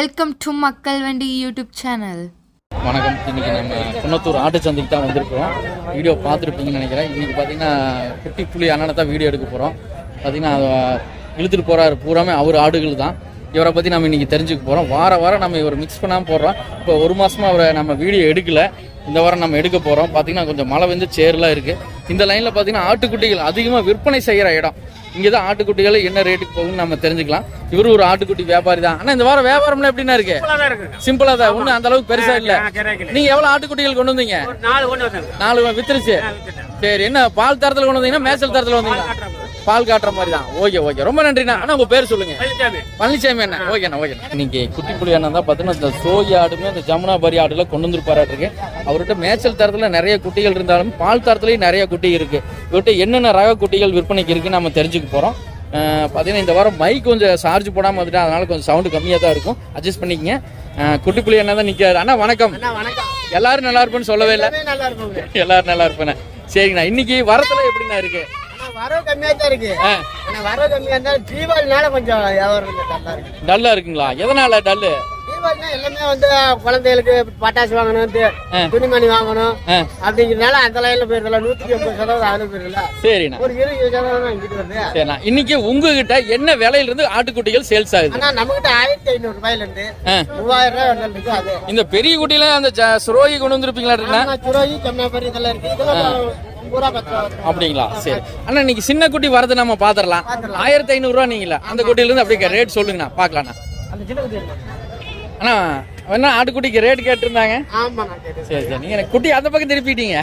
Welcome to மக்கள் வண்டி YouTube channel வணக்கம் இன்னைக்கு நம்ம குன்னத்தூர் ஆட்டுச்சந்தைக்கு தான் வந்திருக்கிறோம் வீடியோ பார்த்துருப்பீங்கன்னு நினைக்கிறேன் இன்னைக்கு பார்த்தீங்கன்னா குட்டி புலி அண்ணனை தான் வீடியோ எடுக்க போகிறோம் பார்த்தீங்கன்னா அதை இழுத்துட்டு போகிறாரு பூராமே அவர் ஆடுகள் தான் இவரை பற்றி நம்ம இன்னைக்கு தெரிஞ்சுக்க போகிறோம் வார வாரம் நம்ம இவர் மிக்ஸ் பண்ணாமல் போடுறோம் இப்போ ஒரு மாசமா அவரை நம்ம வீடியோ எடுக்கல இந்த வாரம் நம்ம எடுக்க போகிறோம் பார்த்தீங்கன்னா கொஞ்சம் மழை வந்து சேர்லாம் இருக்குது இந்த லைனில் பார்த்தீங்கன்னா ஆட்டுக்குட்டிகள் அதிகமாக விற்பனை செய்கிற இடம் இங்கே தான் ஆட்டுக்குட்டிகள் என்ன ரேட்டுக்கு போகும்னு நம்ம தெரிஞ்சுக்கலாம் இவரு ஒரு ஆட்டுக்குட்டி வியாபாரி தான் ஆனால் இந்த வாரம் வியாபாரம்லாம் எப்படின்னா இருக்கு சிம்பிளா தான் ஒண்ணு அந்த அளவுக்கு பெருசா இல்ல நீங்க எவ்வளவு ஆட்டுக்குட்டிகள் கொண்டு வந்தீங்க நாலு கொண்டு வந்தாங்க நாலு வித்துருச்சு சரி என்ன பால் தரத்துல கொண்டு வந்தீங்கன்னா மேய்ச்சல் தரத்துல வந்தீங்களா பால் காட்டுற மாதிரி தான் ஓகே ஓகே ரொம்ப நன்றிண்ணா அண்ணா உங்க பேர் சொல்லுங்க பழனிசாமி பழனிசாமி அண்ணா ஓகேண்ணா ஓகேண்ணா இன்னைக்கு குட்டி புலி அண்ணன் தான் பார்த்தீங்கன்னா இந்த சோய் ஆடுமே அந்த ஜமுனாபாரி ஆடுல கொண்டு வந்துருப்பாராட்டு இருக்கு அவர்கிட்ட மேய்ச்சல் தரத்துல நிறைய குட்டிகள் இருந்தாலும் பால் தரத்துலயும் நிறைய குட்டி இருக்கு இவர்கிட்ட என்னென்ன ரக குட்டிகள் விற்பனைக்கு இருக்குன்னு நம்ம தெரிஞ்சுக்க போறோம் அஹ் பார்த்தீங்கன்னா இந்த வாரம் மைக் கொஞ்சம் சார்ஜ் போடாம வந்துட்டு அதனால கொஞ்சம் சவுண்டு கம்மியாக தான் இருக்கும் அட்ஜஸ்ட் பண்ணிக்கங்க அஹ் குட்டி புலி அண்ணா தான் நிற்காரு அண்ணா வணக்கம் வணக்கம் எல்லாரும் நல்லா இருப்பேன்னு சொல்லவே இல்லை எல்லாமே நல்லா இருக்குங்க எல்லாரும் நல்லா இருப்பேண்ணே சரிங்கண்ணா இன்னைக்கு வரத்துல எப்படிண்ணா இருக்கு ஆனா வரவு கம்மியா தான் இருக்கு ஆ, ஆனா வரவு கம்மியா இருந்தா தீபாவளினால கொஞ்சம் வியாபாரம் கொஞ்சம் நல்லா இருக்கு டல்லா இருக்குங்களா எதனால டல்லு தீபாவளினா எல்லாமே வந்து குழந்தைகளுக்கு பட்டாசு வாங்கணும் து- ஆ. துணிமணி வாங்கணும் ஆ, அப்படிங்கிறதுனால அந்த லைன்ல போயிருந்தல நூத்தி ஐம்பது சதவீதம் அதுல போயிருந்தல சரிண்ணா ஒரு இருபது சதவீதம் தான் இங்கிட்டு வருது சரிண்ணா இன்னைக்கு உங்ககிட்ட என்ன விலையில இருந்து ஆட்டுக்குட்டிகள் சேல்ஸ் ஆகுது ஆனா நம்ம கிட்ட ஆயிரத்தி ஐநூறு ரூபாயில இருந்து ஆ, மூவாயிரம் ரூபாய் வரல இருக்கு அது இந்த பெரிய குட்டியில அந்த ஜ- சுரோகி கொண்டு வந்திருப்பீங்களா இருக்குண்ணா ஆமா, சுரோகி செம்னாபரி இதெல்லாம் இருக்கு இதெல்லாம் பூரா பத்து ரூபா வரும். அப்படிங்களா சரி அண்ணா இன்னைக்கு சின்ன குட்டி வரது நம்ம பாத்திரலாம் ஆயிரத்தி ஐநூறு ரூபா நீங்களா அந்த குட்டியில இருந்து அப்படியே ரேட் சொல்லுங்கண்ணா பாக்கலாம்ண்ணா அந்த சின்ன குட்டி இருக்கு. அண்ணா என்ன ஆட்டுக்குட்டிக்கு ரேட் கேட்டிருந்தாங்க ஆமா நான் கேட்டேன் சரி சரி நீங்க எனக்கு குட்டி அந்த பக்கம் திருப்பிட்டீங்க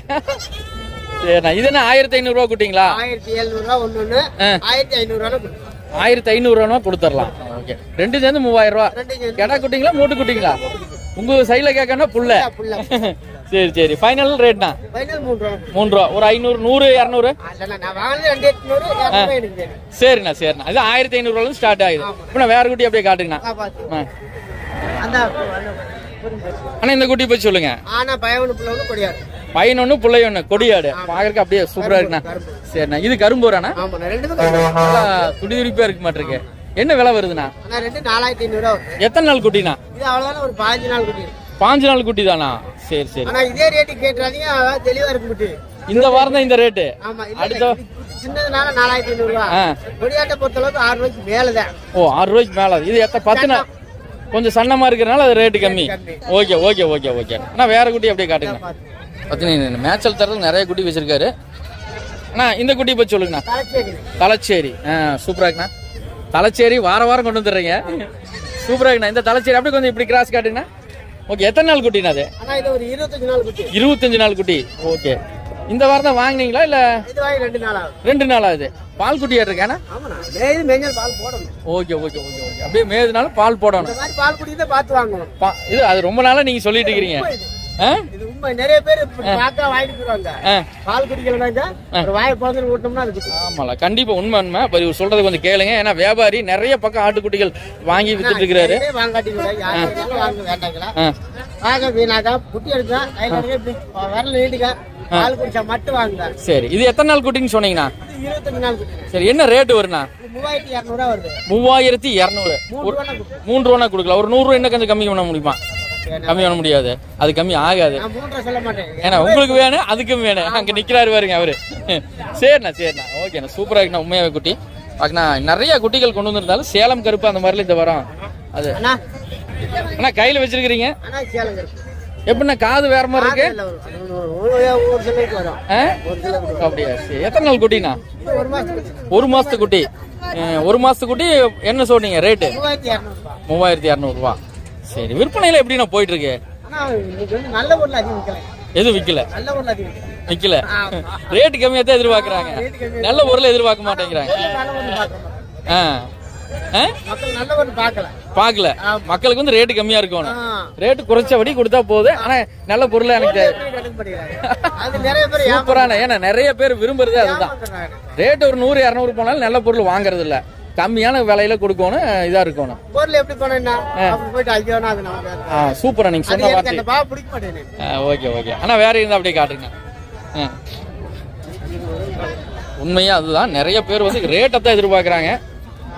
சரிண்ணா இது என்ன ஆயிரத்தி ஐநூறு ரூபா குட்டிங்களா ஆயிரத்தி எழுநூறு ரூபா ஒண்ணு ஒண்ணு ஆ. ஆயிரத்தி ஐநூறு ரூபா ஆயிரத்தி ஐநூறு ரூபா கொடுத்துடலாம் ஓகே ரெண்டு சேர்ந்து மூவாயிரம் ரூபா ரெண்டு சேர்ந்து. கெடா குட்டிங்களா மூட்டு குட்டிங்களா உங்க சைடுல கேட்கணும் புல்ல புல்ல. சரி சரி ஃபைனல் ரேட்னா ஃபைனல் மூணு ரூபா மூணு ரூபா ஒரு ஐநூறு நூறு இரநூறு இல்ல நான் வாங்கினது ரெண்டு எட்நூறு இரநூறு எனக்கு வேணும் சரிண்ணா சரிண்ணா இது ஆயிரத்தி ஐநூறுல இருந்து ஸ்டார்ட் ஆகுது இப்போ நான் வேற குட்டி அப்படியே காட்டுங்கண்ணா நான் பார்த்து ஆ. அந்த அந்த- புரியுது. அண்ணா இந்த குட்டி போய் சொல்லுங்க ஆனா பயவனு புள்ள ஒண்ணு கொடியாரு பையன் ஒண்ணு பிள்ளை ஒண்ணு கொடியாடு பாக்குறதுக்கு அப்படியே சூப்பரா இருக்குண்ணா சரிண்ணா இது கரும்பூராண்ணா ஆமா நான் ரெண்டு தான் நல்லா துடி துடிப்பா இருக்க மாட்டிருக்கு என்ன விலை வருதுண்ணா ஆனா ரெண்டு நாலாயிரத்தி ஐநூறு ரூபா வரும். எத்தனை நாள் குட்டிண்ணா இது அவ்வளவுதானே ஒரு பாஞ்சு நாள் குட்டி பாஞ்சு நாள் குட்டி தானா சரி சரி ஆனா இதே ரேட்டு கேட்டுறாதீங்க தெளிவா இருக்கு குட்டி இந்த வாரம் தான் இந்த ரேட்டு ஆமா இல்ல, அடுத்த இல்ல இது சின்னதுனால நாலாயிரத்தி ஐநூறு ரூபா ஆ. கொடியாட்டை பொறுத்த அளவுக்கு ஆறு ரூபாய்க்கு மேலதான் ஓ ஆறு ரூபாய்க்கு மேல இது எத்த பத்து நாள் கொஞ்சம் சன்னமா இருக்கிறனால அது ரேட்டு கம்மி கம்மி. ஓகே ஓகே ஓகே ஓகே அண்ணா வேற குட்டி அப்படியே காட்டுங்க பார்த்தீங்கன்னா மேட்சல் தரது நிறைய குட்டி வச்சிருக்காரு அண்ணா இந்த குட்டி பத்தி சொல்லுங்கண்ணா தலைச்சேரி தலைச்சேரி ஆ சூப்பரா இருக்குண்ணா தலைச்சேரி வார வாரம் கொண்டு வந்துடுறீங்க சூப்பரா இருக்குண்ணா இந்த தலைச்சேரி அப்படியே கொஞ்சம் இப்படி கிராஸ் காட்டுங்கண்ணா ஓகே எத்தனை நாள் குட்டிண்ணா அது ஆனா இது ஒரு இருபத்தஞ்சு நாள் குட்டி இருபத்தஞ்சு நாள் குட்டி ஓகே இந்த வாரம் தான் வாங்குனீங்களா இல்ல இது வாங்கி ரெண்டு நாள் ஆகும் ரெண்டு நாள் ஆகுது பால் குட்டி இருக்கேண்ணா ஆமாண்ணா மேய்து மேய்ஞ்சல் பால் போடணும் ஓகே ஓகே ஓகே ஓகே அப்படியே மேதுனாலும் பால் போடணும் இந்த மாதிரி பால் குடி தான் பார்த்து வாங்கணும் பா- இது அது ரொம்ப நாளா நீங்க சொல்லிட்டு இருக்கிறீங்க ஆ? இது உண்மை நிறைய பேர் இப்படி பார்த்தா வாங்கிட்டு போயிருவாங்க ஆ. பால் குடிக்கலனாக்கா ஒரு வாயை பிறந்து விட்டோம்னா அது குட்டி. ஆமால கண்டிப்பா உண்மை உண்மை அப்ப இவர் சொல்றது கொஞ்சம் கேளுங்க ஏன்னா வியாபாரி நிறைய பக்கம் ஆட்டுக்குட்டிகள் வாங்கி வித்துட்டு இருக்கிறாரு நிறைய வாங்காட்டி கூட யார் வேணாலும் வாங்க வேண்டாங்களா ஆ. வாங்க வீணாக்கா குட்டி எடுத்தா கையில இப்படி விரல் நீட்டுக்க பால் குடிச்சா மட்டும் வாங்க சரி இது எத்தனை நாள் குட்டின்னு சொன்னீங்கண்ணா இது இருபத்தஞ்சு நாள் குட்டி சரி என்ன ரேட் வருண்ணா இது மூவாயிரத்தி இரநூறுவா வருது மூவாயிரத்தி இரநூறு மூணு ரூபா குட்டி மூன்று ரூபா கொடுக்கலாம் ஒரு நூறு ரூபா இன்னும் கொஞ்சம் கம்மி பண்ண முடியுமா கம்மி பண்ண முடியாது அது கம்மி ஆகாது நான் மூணு ரூபா சொல்ல மாட்டேன் ஏன்னா உங்களுக்கு வேணும் அதுக்கும் வேணும் அங்க நிக்கிறாரு பாருங்க அவரு சரிண்ணா சரிண்ணா ஓகேண்ணா சூப்பரா இருக்குண்ணா உண்மையாவே குட்டி பாக்கண்ணா நிறைய குட்டிகள் கொண்டு வந்திருந்தாலும் சேலம் கருப்பு அந்த மாதிரில இந்த வாரம் அது அண்ணா அண்ணா கையில வச்சிருக்கிறீங்க அண்ணா சேலங்க இருக்கு எப்படின்னா காது வேற மாதிரி இருக்கு இல்ல, ஒரு- அது ஒரு- ஒரு- ஒரு சிலைக்கு வரும் ஆ? ஒரு சிலை அப்படியா சரி எத்தனை நாள் குட்டிண்ணா இது ஒரு மாசத்துக்கு ஒரு மாசத்து குட்டி அஹ், ஒரு மாசத்து குட்டி என்ன சொன்னீங்க ரேட்டு மூவாயிரத்தி இரநூறுபா மூவாயிரத்தி இரநூறுவா சரி விற்பனையில எப்படிண்ணா போயிட்டு இருக்கு ஆனா இன்னைக்கு வந்து நல்ல பொருள் அதிகம் விற்கல எதுவும் விக்கல நல்ல பொருள் அதிகம் விற்கல விக்கல ரேட்டு கம்மியா தான் எதிர்பார்க்கறாங்க நல்ல பொருளை எதிர்பார்க்க மாட்டேங்கிறாங்க நல்ல பொருள் பார்க்க மாட்டோம் ஆ ஆ? மக்கள் நல்ல பொருள் பார்க்கல பார்க்கல மக்களுக்கு வந்து ரேட்டு கம்மியா இருக்கணும் ஆ. ரேட்டு குறைச்சபடி கொடுத்தா போதும் ஆனா நல்ல பொருள் எனக்கு தேவை. எப்படி கணக்குப்படுகிறாங்க? அது நிறைய பேர் சூப்பரான ஏன்னா நிறைய பேர் விரும்புறதே அதுதான் ஏமாத்துறாங்க. ரேட் ஒரு நூறு இரநூறு போனாலும் நல்ல பொருள் வாங்குறது இல்ல கம்மியான விலையில கொடுக்கணும் இதா இருக்கணும் பொருள் எப்படி போனா அப்படி போயிட்டு ஐயோனா அது நமக்கு அது. ஆ சூப்பரா நீங்க அது சொன்ன எனக்கு வார்த்தை அந்த பாவம் பிடிக்க மாட்டேன் ஓகே ஓகே ஆனா வேற இருந்தா அப்படியே காட்டுங்க ஆ. உண்மையா அதுதான் நிறைய பேர் வந்து ரேட்டை தான் எதிர்பார்க்கறாங்க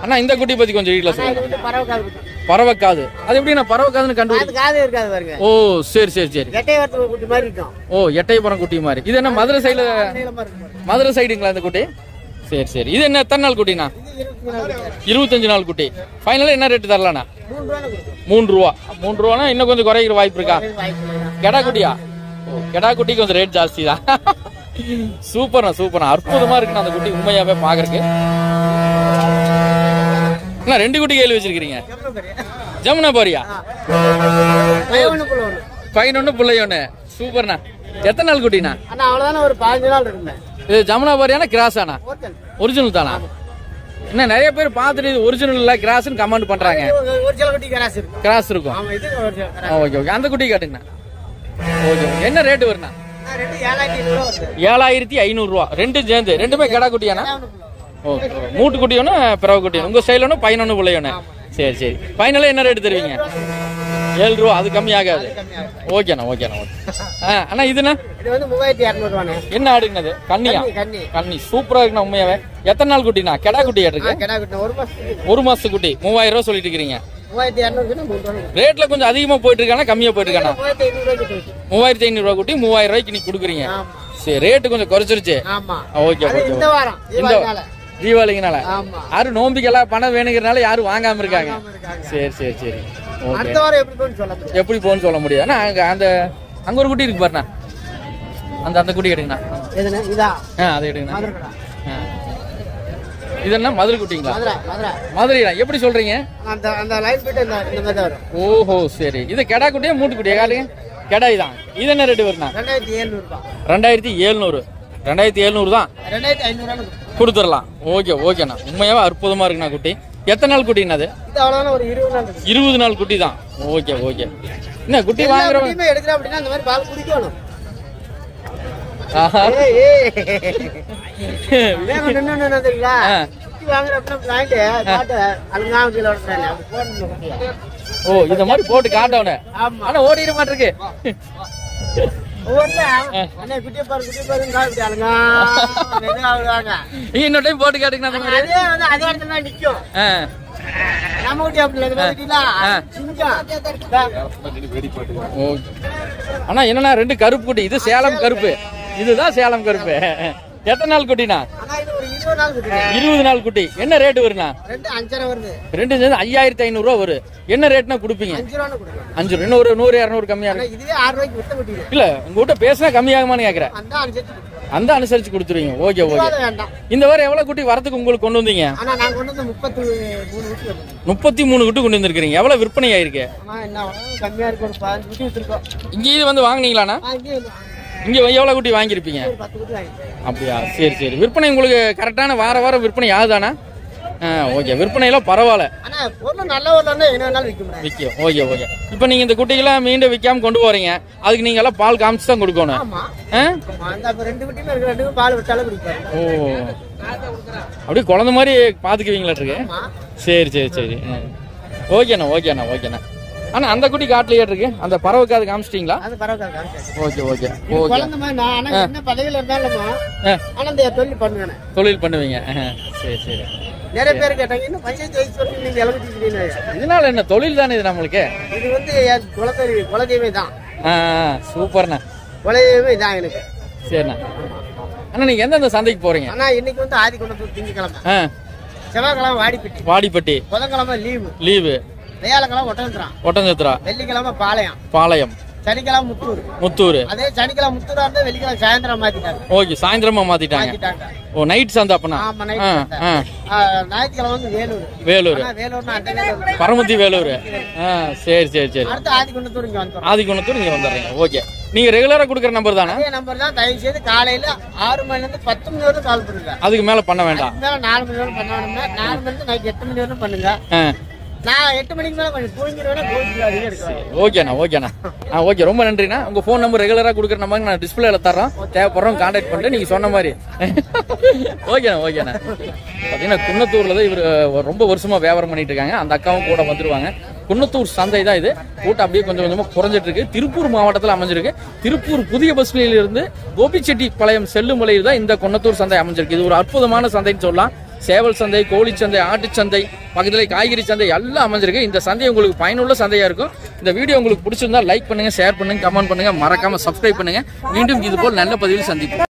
அண்ணா இந்த குட்டி பத்தி கொஞ்சம் வீட்டில் ஆனா சொல்லுங்க இது வந்து பறவை காது குட்டி பறவைக்காது அது எப்படி நான் பறவைக்காதுன்னு கண்டுபிடி அது காது இருக்காது பாருங்க ஓ சரி சரி சரி எட்டை வரத்து குட்டி மாதிரி இருக்கும் ஓ எட்டயபுரம் குட்டி மாதிரி இது என்ன மதுரை சைடுல நீளமா இருக்கும் பாருங்க. மதுரை சைடுங்களா இந்த குட்டி சரி சரி இது என்ன எத்தனை நாள் குட்டிண்ணா இது இருபத்தி நாலு ரூபாய். இருபத்தஞ்சு நாள் குட்டி ஃபைனலாக என்ன ரேட்டு தரலாண்ணா மூணு ரூபாய் கொடுக்கும் மூணு ரூபா மூணு ரூபானா இன்னும் கொஞ்சம் குறைக்கிற வாய்ப்பு இருக்கா வாய்ப்பு இல்லை. கெடா குட்டியா ஓ கெடா குட்டி கொஞ்சம் ரேட் ஜாஸ்தி தான் சூப்பர்ண்ணா சூப்பர்ண்ணா அற்புதமா இருக்குண்ணா அந்த குட்டி உண்மையாவே பாக்குறதுக்கு அண்ணா ரெண்டு குட்டி கையில் வச்சிருக்கீங்க எவ்வளவு பெரிய? ஜமுனா பாரியா பையன் ஒண்ணு புள்ள ஒண்ணு. பையனொன்னு பிள்ளை ஒன்று சூப்பர்ண்ணா எத்தனை நாள் குட்டிண்ணா ஆனா அவ்வளவுதானே ஒரு பதினஞ்சு நாள் இருக்குமே இது ஜமுனா பாரியானா கிராஸாண்ணா ஒருத்தன். ஒரிஜினல் தானா என்ன நிறைய பேர் பார்த்துட்டு இது ஒரிஜினல் இல்ல கிராஸ்னு கமெண்ட் பண்றாங்க ஒரு ஒரு சில குட்டி கிராஸ் இருக்கும் கிராஸ் இருக்கும் ஆமா இது ஒரு சில கிராஸ். ஓகே ஓகே அந்த குட்டி காட்டுங்கண்ணா ஓகே ஓகே என்ன ரேட்டு வருண்ணா ஆ, ரெண்டு ஏழாயிரத்தி ஐநூறு ரூபா வருது. ஏழாயிரத்தி ஐநூறுரூவா ரெண்டும் சேர்ந்து ரெண்டுமே கெடா குட்டியாண்ணா பையன் ஒண்ணு புள்ள ஒண்ணு. ஓகே மூட்டு குட்டி ஒன்று பிறவை குட்டி ஒன்று உங்கள் சைடில் ஒன்று பையன் ஒன்று பிள்ளை ஒன்று சரி சரி ஃபைனலாக என்ன ரேட்டு தருவீங்க ஏழு ரூபா அது கம்மியாகாது ஓகேண்ணா ஓகேண்ணா ஓகே ஆ அண்ணா இதுண்ணா இது வந்து மூவாயிரத்தி இரநூறுவாண்ணே என்ன ஆடுங்கது கண்ணியா கன்னி, கன்னி. கண்ணி சூப்பராக இருக்குண்ணா உண்மையாவே எத்தனை நாள் குட்டிண்ணா கெடா குட்டி ஆ, இருக்கு கிடா குட்டி ஒரு மாசத்துக்கு ஒரு மாசத்து குட்டி மூவாயிரம் ரூபா சொல்லிட்டு இருக்கிறீங்க மூவாயிரத்தி இரநூறுக்குன்னு மூணு ரூபா கொடுக்கும். ரேட்ல கொஞ்சம் அதிகமா போயிட்டு இருக்கானா கம்மியா போயிட்டு இருக்கானா மூவாயிரத்தி ஐநூறு ரூபாய்க்கு போயிடுச்சு. மூவாயிரத்தி ஐநூறு ரூபா குட்டி மூவாயிரம் ரூபாய்க்கு நீ கொடுக்குறீங்க ஆமா சரி ரேட்டு கொஞ்சம் குறைச்சிருச்சு ஆமா ஓகே அது ஓகே இந்த வாரம் இந்த தீபாவளினால. தீபாவளிங்கனால ஆமா யாரும் நோம்பிக்கெல்லாம் பணம் வேணுங்கிறனால யாரும் வாங்காம இருக்காங்க வாங்காம இருக்காங்க. சரி சரி சரி ஓகே அடுத்த வாரம் எப்படி போகும்னு சொல்ல முடியாது எப்படி போகணும்னு சொல்ல முடியாது ஆனா அங்க அந்த அங்க ஒரு குட்டி இருக்கு பாருண்ணா அந்த அந்த குட்டி எடுங்கண்ணா எதுனா இதா ஆ அதை எடுங்கண்ணா மதுரை கடா. ஆ. இது என்ன மதுரை குட்டிங்களா மதுரை மதுரை மதுரையா எப்படி சொல்றீங்க அந்த அந்த லைன் போயிட்டு இந்த இந்த மாதிரி தான் வரும் ஓஹோ சரி இது கெடா குட்டியா மூட்டு குட்டியா காலுங்க கெடாய் தான் இது என்ன ரேட்டு வருண்ணா ரெண்டாயிரத்தி எழுநூறு ரூபாய் ரெண்டாயிரத்தி எழுநூறு ரெண்டாயிரத்தி எழுநூறு தான் ரெண்டாயிரத்தி ஐநூறு கொடுத்துடலாம் ஓகே ஓகேண்ணா உண்மையாவே அற்புதமா இருக்குண்ணா குட்டி எத்தனை நாள் குட்டிண்ணா அது இது அவ்வளவுதானே ஒரு இருபது நாள் இருக்கு இருபது நாள் குட்டி தான் ஓகே ஓகே என்ன குட்டி எல்லா வாங்குறவங்க குட்டியுமே எடுக்கிறோம் அப்படின்னா இந்த மாதிரி பால் குடிக்கணும் ஆஹா. ஏய், ஏய். வேகம் நின்னு நின்னு தெரியுங்களா? ஆ. குட்டி வாங்குற அப்படின்னா வாங்கிட்டு காட்டு அழுங்காம கீழே விட்டுறாங்க. அப்படி போடணும் குட்டியை. ஓ இந்த மாதிரி போட்டு காட்டவன ஆமா. ஆனா ஓடிட மாட்டிருக்கு ஒவ்வொருத்தன், அண்ணே, குட்டியை பாரு, குட்டியை பாருன்னு காட்டு இப்படி அழுங்காம மெதுவா விடுவாங்க. நீங்க இன்னொரு டைம் போட்டு காட்டுங்கண்ணா அந்த மாதிரி அதே வந்து அதே இடத்துல தான் நிக்கும். ஆ. நம்ம குட்டி அப்படி இல்லை, இது மாதிரி குட்டிலாம் ஆ. சிங்கம். ஓகே அண்ணா என்னண்ணா ரெண்டு கருப்பு குட்டி இது சேலம் கருப்பு இதுதான் சேலம் கருப்பு எத்தனை நாள் குட்டிண்ணா ஆனா இது ஒரு இருபது நாள் குட்டி. இருபது நாள் குட்டி என்ன ரேட்டு வருண்ணா ரெண்டு அஞ்சரை வருது ரெண்டு சேர்ந்து ஐயாயிரத்தி ஐநூறு ரூபா வரும் என்ன ரேட்னா கொடுப்பீங்க அஞ்சு ரூபான்னு கொடுக்கலாம் அஞ்சு ரூபா இன்னும் ஒரு நூறு இரநூறு கம்மியா ஆனா இருக்கு இதுவே ஆறு ரூபாய்க்கு வித்த குட்டி இது. இல்ல உங்ககிட்ட பேசினா கம்மியாகுமான்னு கேக்குறேன் அந்த அனுசரிச்சு கொடுக்கலாம். அந்த அனுசரிச்சு கொடுத்துருவீங்க ஓகே ஓகே விவாதம் வேண்டாம் இந்த வாரம் எவ்வளவு குட்டி வரதுக்கு உங்களுக்கு கொண்டு வந்தீங்க ஆனா நாங்க கொண்டு வந்து முப்பத்தி மூணு குட்டி வருது. முப்பத்தி மூணு குட்டி கொண்டு வந்திருக்கீங்க எவ்வளவு விற்பனை ஆயிருக்கு ஆனா என்ன அவ்வளவு கம்மியா இருக்கு ஒரு பதினஞ்சு குட்டி வச்சிருக்கோம் இங்க இது வந்து வாங்குனீங்களாண்ணா ஆ, இங்கே ஒரு இங்க எவ்வளவு குட்டி வாங்கியிருப்பீங்க பத்து குட்டி வாங்கிட்டேன் அப்படியா சரி சரி விற்பனை உங்களுக்கு கரெக்டான வார வாரம் விற்பனை ஆகுதாண்ணா ஆ ஓகே விற்பனையெல்லாம் பரவாயில்ல ஆனா பொருள் நல்ல ஊர்ல என்ன வேணாலும் விற்க முடியாது விற்கும் ஓகே ஓகே இப்போ நீங்க இந்த குட்டிகளாம் மீண்டும் விற்காம கொண்டு போறீங்க அதுக்கு நீங்க எல்லாம் பால் காமிச்சு தான் கொடுக்கணும் ஆமா ஆ? ஆமா, அந்த அப்ப ரெண்டு குட்டியுமே இருக்கு ரெண்டு குட்டி பால் விட்டாலும் குடிப்பாரு ஓ அப்படியே குழந்தை மாதிரி பாத்துக்குவீங்களாட்டுருக்கு ஆமா சரி சரி சரி ம். ஓகேண்ணா ஓகேண்ணா ஓகேண்ணா அண்ணா அந்த குட்டி காட்டுலயே இருக்கு அந்த பறவைக்கு அது காமிச்சிட்டீங்களா அது பரவாயில்ல காமிச்சாச்சு. ஓகே ஓகே இது ஓகே குழந்தை மாதிரி நான் ஆனா என்ன பதவியில இருந்தாலும் ஆ, ஆனா இந்த தொழில் பண்ணுவேன் தொழில் பண்ணுவீங்க ஆ, சரி சரி நிறைய பேர் கேட்டாங்க இன்னும் பஞ்சாயத்து வயசு வரைக்கும் நீங்க எழுபத்தி இதனால என்ன தொழில் தானே இது நம்மளுக்கு இது வந்து என் குலதெய்வ குலதெய்வமே தான் ஆ ஆ, சூப்பர்ண்ணா குலதெய்வமே தான் எனக்கு சரிண்ணா அண்ணா நீங்க எந்தெந்த சந்தைக்கு போறீங்க ஆனா இன்னைக்கு வந்து ஆதி கொண்டது திங்கக்கிழமை ஆ செவ்வாய்க்கிழமை வாடிப்பட்டி வாடிப்பட்டி புதன்கிழமை லீவு லீவு வியாழக்கிழமை ஒட்டன்றான் ஒட்டஞ்சத்திரா வெள்ளிக்கிழமை பாளையம் பாளையம் சனிக்கிழமை முத்தூர் முத்தூர் அதே சனிக்கிழமை முத்தூரா இருந்தா வெள்ளிக்கிழமை சாயந்தரம் மாத்திட்டாங்க ஓகே சாயந்தரமா மாத்திட்டாங்க மாத்திட்டாங்க ஓ நைட் சந்தை அப்பனா ஆமா நைட் ஆ ஆ ஞாயிற்றுக்கிழமை வந்து வேலூர் வேலூர் ஆனா வேலூர்னா அந்த வேலூர் பரமத்தி வேலூர் ஆ சரி சரி சரி அடுத்து ஆதி கொண்டத்தூர் இங்க வந்துடும் ஆதிக்குணத்தூர் நீங்க வந்துடுறீங்க ஓகே நீங்க ரெகுலரா கொடுக்குற நம்பர் தானே அதே நம்பர் தான் தயவு செய்து காலையில ஆறு மணில இருந்து பத்து மணி வரைக்கும் கால் பண்ணுங்க அதுக்கு மேல பண்ண வேண்டாம் அதுக்கு மேல நாலு மணி வரைக்கும் பண்ண வேணும்னா நாலு மணி இருந்து நைட் எட்டு மணி வரைக்கும் பண்ணுங்க ஆ நான் எட்டு மணிக்கு மேல கொஞ்சம் தூங்கிடுவேன் தூங்கிடாதீங்க இருக்கேன் ஓகேண்ணா ஓகேண்ணா ஆ ஓகே ரொம்ப நன்றிண்ணா உங்க ஃபோன் நம்பர் ரெகுலரா கொடுக்குற நம்பர் நான் டிஸ்பிளேல தர்றோம் தேவைப்படுறோம் கான்டாக்ட் பண்ணிட்டு நீங்க சொன்ன மாதிரி ஓகேண்ணா ஓகேண்ணா பார்த்தீங்கன்னா குன்னத்தூர்ல தான் இவர் ரொம்ப வருஷமா வியாபாரம் பண்ணிட்டு இருக்காங்க அந்த அக்காவும் கூட வந்துருவாங்க குன்னத்தூர் சந்தை தான் இது கூட்டம் அப்படியே கொஞ்சம் கொஞ்சமா குறைஞ்சிட்டு இருக்கு திருப்பூர் மாவட்டத்தில் அமைஞ்சிருக்கு திருப்பூர் புதிய பஸ் நிலையிலிருந்து கோபிச்செட்டி பாளையம் செல்லும் வழியில் தான் இந்த குன்னத்தூர் சந்தை அமைஞ்சிருக்கு இது ஒரு அற்புதமான சந்தைன்னு சொல்லலாம் சேவல் சந்தை கோழி சந்தை ஆட்டுச்சந்தை பக்கத்துல காய்கறி சந்தை எல்லாம் அமைஞ்சிருக்கு இந்த சந்தை உங்களுக்கு பயனுள்ள சந்தையா இருக்கும் இந்த வீடியோ உங்களுக்கு பிடிச்சிருந்தா லைக் பண்ணுங்க ஷேர் பண்ணுங்க கமெண்ட் பண்ணுங்க மறக்காம சப்ஸ்கிரைப் பண்ணுங்க மீண்டும் இது போல் நல்ல பதிவில் சந்திப்போம்